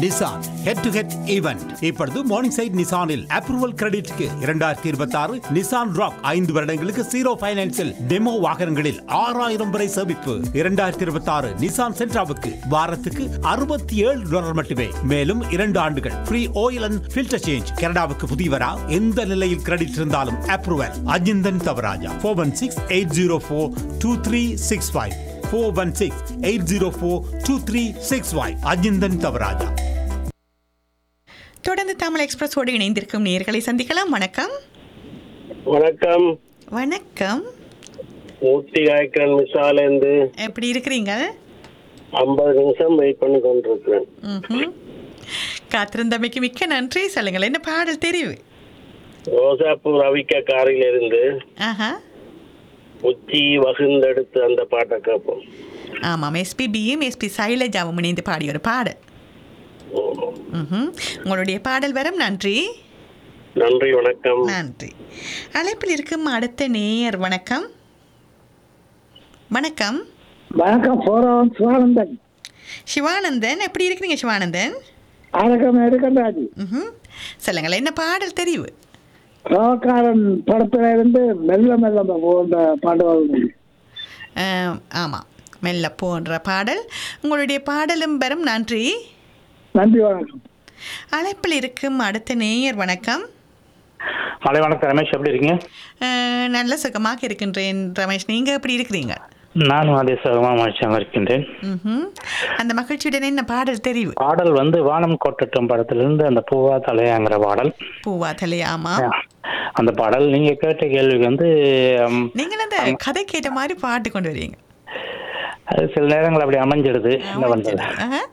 Nissan head to head event இப்பொழுது morning side நிசானில் approval கிரெடிட்க்கு இரண்டாயிரத்தி இருபத்தி ஆறு நிசான் ராக் ஐந்து வருடங்களுக்கு ஜீரோ பைனான்சில் டெமோ வாகனங்களில் ஆறாயிரம் வரை சேமிப்பு இரண்டாயிரத்தி இருபத்தி ஆறு நிசான் சென்ட்ராவுக்கு வாரத்துக்கு அறுபத்தி ஏழு டாலர் மட்டுமே மேலும் இரண்டு ஆண்டுகள் free oil and filter change கனடாவுக்கு புதியவரா எந்த நிலையில் கிரெடிட் இருந்தாலும் approval Ajinthan Thavarajah four one six eight zero four two three six five four one six eight zero four two three six five Ajinthan Thavarajah தொடர்ந்து தமிழ் எக்ஸ்பிரஸோடு இணைந்திருக்கும் நேர்களை சந்திக்கலாம் வணக்கம் வணக்கம் வணக்கம் ஊட்டி காய்க்கிறன் மிசாலேருந்து எப்படி இருக்கிறீங்க ஐம்பது நிமிஷம் வெயிட் பண்ணி கொண்டிருக்கிறேன் ம்ஹும். காத்திருந்தமைக்கு மிக்க நன்றி சொல்லுங்கள் என்ன பாடல் தெரிவு ரோசாப்பூர் ரவிக்க காரிலிருந்து ஆஹா உச்சி வகுந்தெடுத்து அந்த பாட்டை கேட்போம் ஆமாம் எஸ்பிபியும் எஸ்பி சைலஜாவும் இணைந்து பாடிய ஒரு பாடல் ம்ஹும். உங்களுடைய பாடல் வரும் நன்றி நன்றி வணக்கம் நன்றி அழைப்பில் இருக்கும் அடுத்த நேயர் வணக்கம் வணக்கம் வணக்கம் போறவன் சிவானந்தன் சிவானந்தன் எப்படி இருக்கிறீங்க சிவானந்தன் அழகம் இருக்கண்டாஜி ம்ஹும். சொல்லுங்கள் என்ன பாடல் தெரிவு ரோக்காரன் படத்துல இருந்து மெல்ல மெல்ல போன்ற பாடுவாங்க ஆம், ஆமாம் மெல்ல போன்ற பாடல் உங்களுடைய பாடலும் பெறும் நன்றி நன்றி வணக்கம் அழைப்பில் இருக்கும் அடுத்த நேயர் வணக்கம் மலை வணக்கம் ரமேஷ் எப்படி இருக்கீங்க அஹ், நல்ல சுகமாக இருக்கின்றேன் ரமேஷ் நீங்கள் எப்படி இருக்கிறீங்க நானும் அதே சுகமாக மகிழ்ச்சியாக இருக்கின்றேன் ம்ஹும். அந்த மகிழ்ச்சியுடன் என்ன பாடல் தெரிவு பாடல் வந்து வானம் கொட்டட்டும் படத்திலிருந்து அந்த பூவா தலையாங்கிற பாடல் பூவா தலை ஆமா அந்த பாடல் நீங்க கேட்ட கேள்விக்கு வந்து ம், நீங்கள் அந்த கதை கேட்ட மாதிரி பாட்டு கொண்டு வரீங்க அது சில நேரங்கள் அப்படி அமைஞ்சிடுது என்ன பண்றது ஆஹா.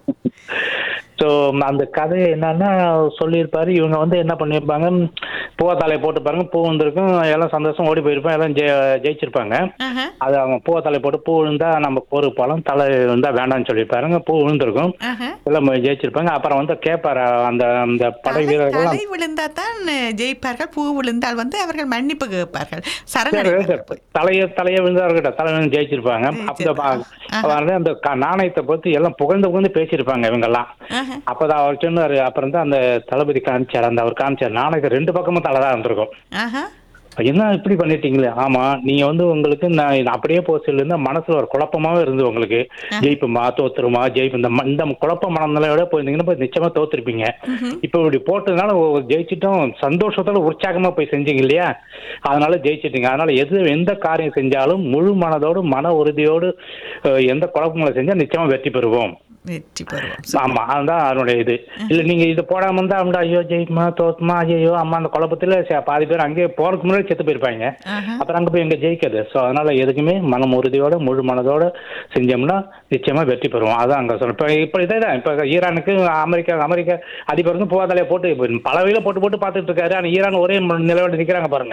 ஸோ அந்த கதை என்னன்னா சொல்லியிருப்பாரு இவங்க வந்து என்ன பண்ணியிருப்பாங்க பூவா தலையை போட்டு பாருங்க பூ வந்திருக்கும் எல்லாம் சந்தோஷம் ஓடி போயிருப்பாங்க எல்லாம் ஜெய ஜெயிச்சிருப்பாங்க ஆஹா. அது அவங்க பூவா தலை போட்டு பூ விழுந்தா நம்ம ஒரு பழம் தலை விழுந்தா வேண்டாம்னு சொல்லியிருப்பாருங்க பூ விழுந்திருக்கும் ஆஹா. எல்லாம் ஜெயிச்சிருப்பாங்க அப்புறம் வந்து கேட்பாரு அந்த அந்த படை தலை வீரர்கள் தலை விழுந்தால் தான் ஜெயிப்பார்கள் பூ விழுந்தால் வந்து அவர்கள் மன்னிப்பு கேட்பார்கள் சரி, சரணடைவார்கள் சரி. தலைய தலைய விழுந்தா இருக்கட்டும் தலை விழுந்து ஜெயிச்சிருப்பாங்க அந்த பா- ஆஹா. அவரு அந்த க- நாணயத்தை பத்தி எல்லாம் புகழ்ந்து புகழ்ந்து பேசியிருப்பாங்க இவங்க எல்லாம் ஆஹா. அப்பதான் அவர் சொன்னாரு அப்புறம் தான் அந்த தளபதி காமிச்சார் அந்த அவர் காமிச்சார் நாணயத்தை ரெண்டு பக்கமும் தலை தான் இருந்திருக்கும் ஆஹா என்ன இப்படி பண்ணிட்டீங்களே ஆமா நீங்க வந்து உங்களுக்கு நான் இது அப்படியே போக சொல்லிருந்தா மனசுல ஒரு குழப்பமாவே இருந்து உங்களுக்கு ஜெயிப்புமா தோத்துருமா ஜெயிப்பு இந்த ம- இந்த குழப்ப மனநிலையோட போயிருந்தீங்கன்னா போய் நிச்சயமா தோத்துருப்பீங்க இப்ப இப்படி போட்டதுனால ஒ- ஜெயிச்சிட்டோம் சந்தோஷத்தோட உற்சாகமா போய் செஞ்சீங்க இல்லையா அதனால ஜெயிச்சிட்டீங்க அதனால எது எந்த காரியம் செஞ்சாலும் முழு மனதோடு மன உறுதியோடு அஹ், எந்த குழப்பங்களை செஞ்சா நிச்சயமா வெற்றி பெறுவோம் வெற்றி பெறுவோம் ஆமா அதுதான் அதனுடைய இது இல்ல நீங்க இது போடாம இருந்தா அப்படின்னா ஐயோ ஜெயிக்குமா தோத்துமா ஐயோ அம்மா அந்த குழப்பத்துல சே- பாதி பேர் அங்கேயே போறதுக்கு முன்னாடி செத்து போயிருப்பாங்க ஆஹா. அப்புறம் அங்க போய் எங்க ஜெயிக்கிறது சோ அதனால எதுக்குமே மனம் உறுதியோட முழு மனதோட செஞ்சோம்னா நிச்சயமா வெற்றி பெறுவோம் அதான் அங்க சொல்றேன் இப்ப இப்ப இதேதான் இப்ப ஈரானுக்கு அமெரிக்கா அமெரிக்க அதிபர் வந்து பூவாதலையை போட்டு இப்ப பல வகையில போட்டு போட்டு பார்த்துட்டு இருக்காரு ஆனா ஈரான் ஒரே நிலவோட நிக்கிறாங்க பாருங்க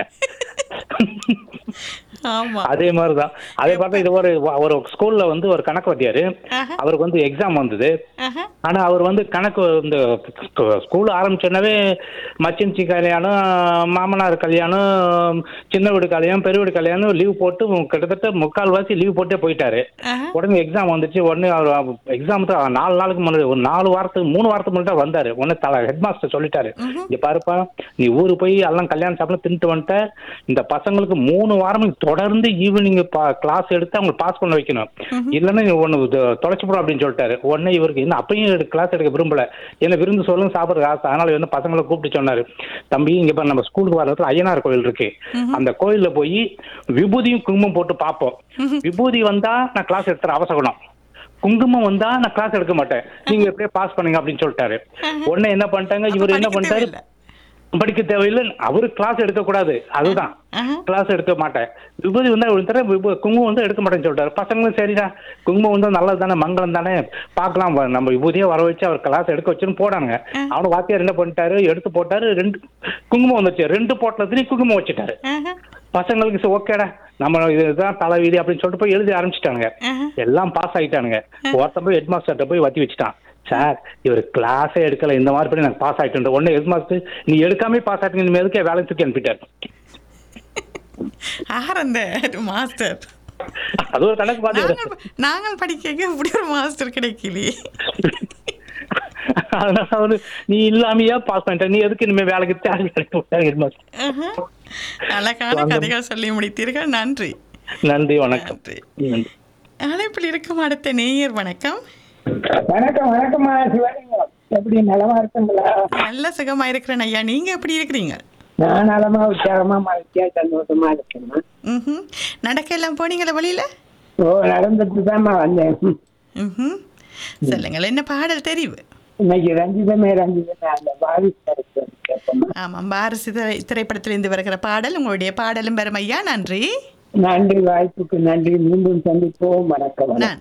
ஆமா அதே மாதிரிதான் அதே பார்த்தா இது ஒரு ஒரு ஸ்கூல்ல வந்து ஒரு கணக்கு வாத்தியாரு ஆஹா. அவருக்கு வந்து எக்ஸாம் வந்தது ஆஹா. ஆனா அவர் வந்து கணக்கு இந்த ஸ்கூல் ஆரம்பிச்சோன்னவே மச்சின்ச்சி கல்யாணம் மாமனார் கல்யாணம் சின்ன வீடு கல்யாணம் பெரிய வீடு கல்யாணம் லீவ் போட்டு கிட்டத்தட்ட முக்கால்வாசி லீவ் போட்டே போயிட்டாரு ஆஹா. உடனே எக்ஸாம் வந்துச்சு உடனே அவர் எக்ஸாம் நாலு நாளுக்கு முன்னாடி ஒரு நாலு வாரத்துக்கு மூணு வாரத்துக்கு முன்னாடி தான் வந்தாரு உடனே தலை ஹெட் மாஸ்டர் சொல்லிட்டாரு இங்க பாருப்பா நீ ஊருக்கு போய் எல்லாம் கல்யாணம் சாப்பிட தின்ட்டு வந்துட்ட இந்த பசங்களுக்கு மூணு வாரம் தொடர்ந்து ஈவினிங் கிளாஸ் எடுத்து அவங்க பாஸ் பண்ண வைக்கணும் இல்லைன்னா நீ ஒன்று தொலைச்சு போடும் அப்படின்னு சொல்லிட்டாரு உடனே இவருக்கு என்ன அப்பயும் கிளாஸ் எடுக்க விரும்பல என்ன விருந்து சொல்லுங்க சாப்பிட்ற ஆசை அதனால வந்து பசங்களை கூப்பிட்டு சொன்னாரு தம்பி இங்க பாரு நம்ம ஸ்கூலுக்கு வர இடத்துல ஐயனார் கோயில் இருக்கு அந்த கோயில்ல போய் விபூதியும் குங்குமம் போட்டு பார்ப்போம் விபூதி வந்தா நான் கிளாஸ் எடுத்துற அவசரம் குங்குமம் வந்தா நான் கிளாஸ் எடுக்க மாட்டேன் நீங்க எப்படியே பாஸ் பண்ணுங்க அப்படின்னு சொல்லிட்டாரு உடனே என்ன பண்ணிட்டாங்க அப்ப இவர் என்ன படிக்க பண்ணிட்டாரு தேவையில்ல. படிக்க தேவையில்லை அவரு கிளாஸ் எடுக்க கூடாது அதுதான் ஆஹா. கிளாஸ் எடுக்க மாட்டேன் விபூதி வந்தா விழுந்துற குங்குமம் வந்து எடுக்க மாட்டேன்னு சொல்லிட்டாரு பசங்களும் சரிடா குங்குமம் வந்து நல்லது தானே மங்களம் தானே பார்க்கலாம் வ- நம்ம விபூதியை வர வச்சு அவர் கிளாஸ் எடுக்க வச்சுன்னு போடாங்க அவனு வாத்தியார் என்ன பண்ணிட்டாரு எடுத்து போட்டாரு ரெண்டு குங்குமம் வந்துச்சு ரெண்டு போட்டத்துலயும் குங்குமம் வச்சுட்டாரு ஆஹா. பசங்களுக்கு சரி, ஓகேடா நம்ம இதுதான் தலைவீதி அப்படின்னு சொல்லிட்டு போய் எழுதி ஆரம்பிச்சிட்டாங்க ஆஹா. எல்லாம் பாஸ் ஆயிட்டானுங்க ஒருத்தன் போய் ஹெட் மாஸ்டர்கிட்ட போய் வத்தி வச்சுட்டான் சார் இவர் கிளாஸே எடுக்கல இந்த மாதிரி பண்ணி நான் பாஸ் ஆயிட்டேன் உடனே ஹெட் மாஸ்டர் நீ எடுக்காம பாஸ் ஆயிட்டீங்க நீ எதுக்கே வேலை தூக்கி அனுப்பிட்டார் யார் அந்த மாஸ்டர் அது ஒரு கணக்கு பாத்து நாங்கள் நாங்கள் படிக்க இப்படி ஒரு மாஸ்டர் கிடைக்கலையே அதனால அவரு நீ இல்லாமையா பாஸ் பண்ணிட்ட நீ எதுக்கு இனிமே வேலைக்கு தேவை ஹெட் மாஸ்டர் ஆஹா. அழகான கதைகள் சொல்லி முடித்தீர்கள் நன்றி நன்றி வணக்கம் நன்றி நன்றி அழைப்பில் இருக்கும் அடுத்த நேயர் வணக்கம் வணக்கம் வணக்கம்மா சிவலிங்கம் எப்படி நலமா இருக்குங்களா நல்ல சுகமா இருக்கிறேன் ஐயா நீங்க எப்படி இருக்கிறீங்க நான் நலமா உற்சாகமா மகிழ்ச்சியா சந்தோஷமா இருக்கேம்மா ம்ஹும். நடக்க எல்லாம் போனீங்களா வழியில ஓ நடந்துட்டு தான்மா வந்தேன் ம்ஹும். சொல்லுங்கள் என்ன பாடல் தெரிவு இன்னைக்கு ரஞ்சிதமே ரஞ்சிதமே அந்த வாரிசு படத்தை கேட்போம்மா ஆமாம் பாரசி திரை திரைப்படத்திலிருந்து வருகிற பாடல் உங்களுடைய பாடலும் பெறும் ஐயா நன்றி நன்றி வாய்ப்புக்கு நன்றி மீண்டும் சந்திப்போம் வணக்கம் வணக்கம். நன்றி